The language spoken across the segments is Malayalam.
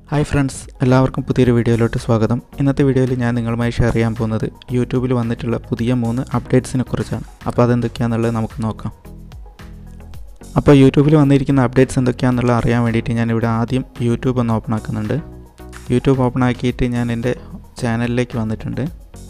ഹായ് ഫ്രണ്ട്സ് എല്ലാവർക്കും പുതിയൊരു വീഡിയോയിലോട്ട് സ്വാഗതം ഇന്നത്തെ വീഡിയോയിൽ ഞാൻ നിങ്ങളുമായി ഷെയർ ചെയ്യാൻ പോകുന്നത് യൂട്യൂബിൽ വന്നിട്ടുള്ള പുതിയ മൂന്ന് അപ്ഡേറ്റ്സിനെ കുറിച്ചാണ് അപ്പോൾ അതെന്തൊക്കെയാണെന്നുള്ളത് നമുക്ക് നോക്കാം അപ്പോൾ യൂട്യൂബിൽ വന്നിരിക്കുന്ന അപ്ഡേറ്റ്സ് എന്തൊക്കെയാണെന്നുള്ളത് അറിയാൻ വേണ്ടിയിട്ട് ഞാൻ ഇവിടെ ആദ്യം യൂട്യൂബ് ഒന്ന് ഓപ്പൺ ആക്കുന്നുണ്ട് യൂട്യൂബ് ഓപ്പൺ ആക്കിയിട്ട് ഞാൻ എൻ്റെ ചാനലിലേക്ക് വന്നിട്ടുണ്ട്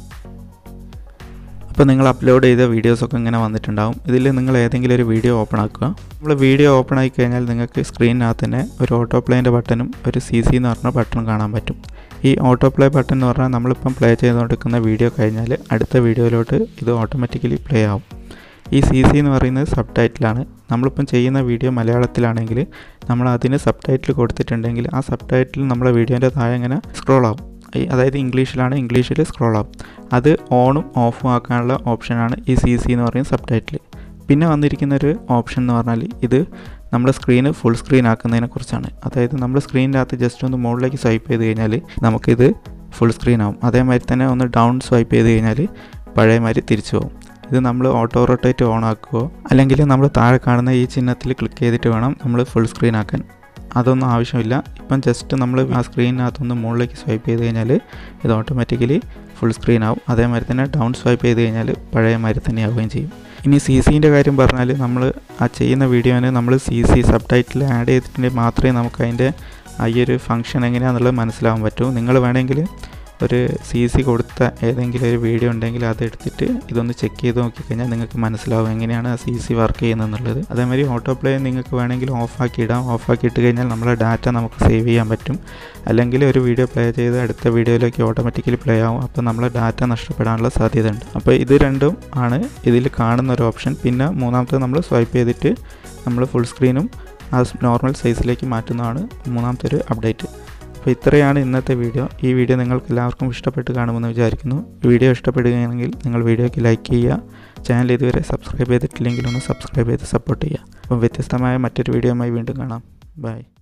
അപ്പോൾ നിങ്ങൾ അപ്ലോഡ് ചെയ്ത വീഡിയോസൊക്കെ ഇങ്ങനെ വന്നിട്ടുണ്ടാവും ഇതിൽ നിങ്ങൾ ഏതെങ്കിലും ഒരു വീഡിയോ ഓപ്പൺ ആക്കുക നമ്മൾ വീഡിയോ ഓപ്പൺ ആയി കഴിഞ്ഞാൽ നിങ്ങൾക്ക് സ്ക്രീനിനകത്ത് തന്നെ ഒരു ഓട്ടോ പ്ലേൻ്റെ ബട്ടണും ഒരു സി സി എന്ന് പറഞ്ഞ ബട്ടണും കാണാൻ പറ്റും ഈ ഓട്ടോ പ്ലേ ബട്ടൺ എന്ന് പറഞ്ഞാൽ നമ്മളിപ്പം പ്ലേ ചെയ്തുകൊണ്ടിരിക്കുന്ന വീഡിയോ കഴിഞ്ഞാൽ അടുത്ത വീഡിയോയിലോട്ട് ഇത് ഓട്ടോമാറ്റിക്കലി പ്ലേ ആവും ഈ സി സി എന്ന് പറയുന്നത് സബ് ടൈറ്റിലാണ് നമ്മളിപ്പം ചെയ്യുന്ന വീഡിയോ മലയാളത്തിലാണെങ്കിൽ നമ്മൾ അതിന് സബ് ടൈറ്റിൽ കൊടുത്തിട്ടുണ്ടെങ്കിൽ ആ സബ് ടൈറ്റിൽ നമ്മളെ വീഡിയോൻ്റെ താഴെ ഇങ്ങനെ സ്ക്രോൾ ആവും ഈ അതായത് ഇംഗ്ലീഷിലാണ് ഇംഗ്ലീഷിൽ സ്ക്രോൾ ആവും അത് ഓണും ഓഫും ആക്കാനുള്ള ഓപ്ഷനാണ് ഈ സി സി എന്ന് പറയുന്ന സബ് ടൈറ്റിൽ പിന്നെ വന്നിരിക്കുന്ന ഒരു ഓപ്ഷൻ എന്ന് പറഞ്ഞാൽ ഇത് നമ്മുടെ സ്ക്രീന് ഫുൾ സ്ക്രീൻ ആക്കുന്നതിനെ കുറിച്ചാണ് അതായത് നമ്മുടെ സ്ക്രീനിൻ്റെ അകത്ത് ജസ്റ്റ് ഒന്ന് മുകളിലേക്ക് സ്വൈപ്പ് ചെയ്ത് കഴിഞ്ഞാൽ നമുക്കിത് ഫുൾ സ്ക്രീൻ ആവും അതേമാതിരി തന്നെ ഒന്ന് ഡൗൺ സ്വൈപ്പ് ചെയ്ത് കഴിഞ്ഞാൽ പഴയ മാതിരി തിരിച്ചു പോകും ഇത് നമ്മൾ ഓട്ടോ റൊട്ടേറ്റ് ഓൺ ആക്കുകയോ അല്ലെങ്കിൽ നമ്മൾ താഴെ കാണുന്ന ഈ ചിഹ്നത്തിൽ ക്ലിക്ക് ചെയ്തിട്ട് വേണം നമ്മൾ ഫുൾ സ്ക്രീൻ ആക്കാൻ അതൊന്നും ആവശ്യമില്ല ഇപ്പം ജസ്റ്റ് നമ്മൾ ആ സ്ക്രീനിനകത്തൊന്ന് മുകളിലേക്ക് സ്വൈപ്പ് ചെയ്ത് കഴിഞ്ഞാൽ ഇത് ഓട്ടോമാറ്റിക്കലി ഫുൾ സ്ക്രീൻ ആവും അതേമാതിരി തന്നെ ഡൗൺ സ്വൈപ്പ് ചെയ്ത് കഴിഞ്ഞാൽ പഴയ മാതിരി തന്നെ ആവുകയും ചെയ്യും ഇനി സി സിൻ്റെ കാര്യം പറഞ്ഞാൽ നമ്മൾ ആ ചെയ്യുന്ന വീഡിയോന് നമ്മൾ C C subtitle add ചെയ്തിട്ടുണ്ടെങ്കിൽ മാത്രമേ നമുക്ക് അതിൻ്റെ ആ ഈ ഒരു ഫംഗ്ഷൻ എങ്ങനെയാണെന്നുള്ളത് മനസ്സിലാവാൻ പറ്റൂ നിങ്ങൾ വേണമെങ്കിൽ ഒരു സി സി കൊടുത്ത ഏതെങ്കിലും ഒരു വീഡിയോ ഉണ്ടെങ്കിൽ അത് എടുത്തിട്ട് ഇതൊന്ന് ചെക്ക് ചെയ്ത് നോക്കിക്കഴിഞ്ഞാൽ നിങ്ങൾക്ക് മനസ്സിലാവും എങ്ങനെയാണ് ആ സി സി വർക്ക് ചെയ്യുന്നതെന്നുള്ളത് അതേമാതിരി ഓട്ടോ പ്ലേ നിങ്ങൾക്ക് വേണമെങ്കിൽ ഓഫാക്കി ഇടാം ഓഫാക്കി ഇട്ട് കഴിഞ്ഞാൽ നമ്മളെ ഡാറ്റ നമുക്ക് സേവ് ചെയ്യാൻ പറ്റും അല്ലെങ്കിൽ ഒരു വീഡിയോ പ്ലേ ചെയ്ത് അടുത്ത വീഡിയോയിലേക്ക് ഓട്ടോമാറ്റിക്കലി പ്ലേ ആവും അപ്പോൾ നമ്മളെ ഡാറ്റ നഷ്ടപ്പെടാനുള്ള സാധ്യതയുണ്ട് അപ്പോൾ ഇത് രണ്ടും ആണ് ഇതിൽ കാണുന്ന ഒരു ഓപ്ഷൻ പിന്നെ മൂന്നാമത്തെ നമ്മൾ സ്വൈപ്പ് ചെയ്തിട്ട് നമ്മൾ ഫുൾ സ്ക്രീനും ആ നോർമൽ സൈസിലേക്ക് മാറ്റുന്നതാണ് മൂന്നാമത്തെ ഒരു അപ്ഡേറ്റ് അപ്പോൾ ഇത്രയാണ് ഇന്നത്തെ വീഡിയോ ഈ വീഡിയോ നിങ്ങൾക്ക് എല്ലാവർക്കും ഇഷ്ടപ്പെട്ട് കാണുമെന്ന് വിചാരിക്കുന്നു വീഡിയോ ഇഷ്ടപ്പെടുകയാണെങ്കിൽ നിങ്ങൾ വീഡിയോയ്ക്ക് ലൈക്ക് ചെയ്യുക ചാനൽ ഇതുവരെ സബ്സ്ക്രൈബ് ചെയ്തിട്ടില്ലെങ്കിൽ ഒന്ന് സബ്സ്ക്രൈബ് ചെയ്ത് സപ്പോർട്ട് ചെയ്യുക അപ്പോൾ വ്യത്യസ്തമായ മറ്റൊരു വീഡിയോയുമായി വീണ്ടും കാണാം ബൈ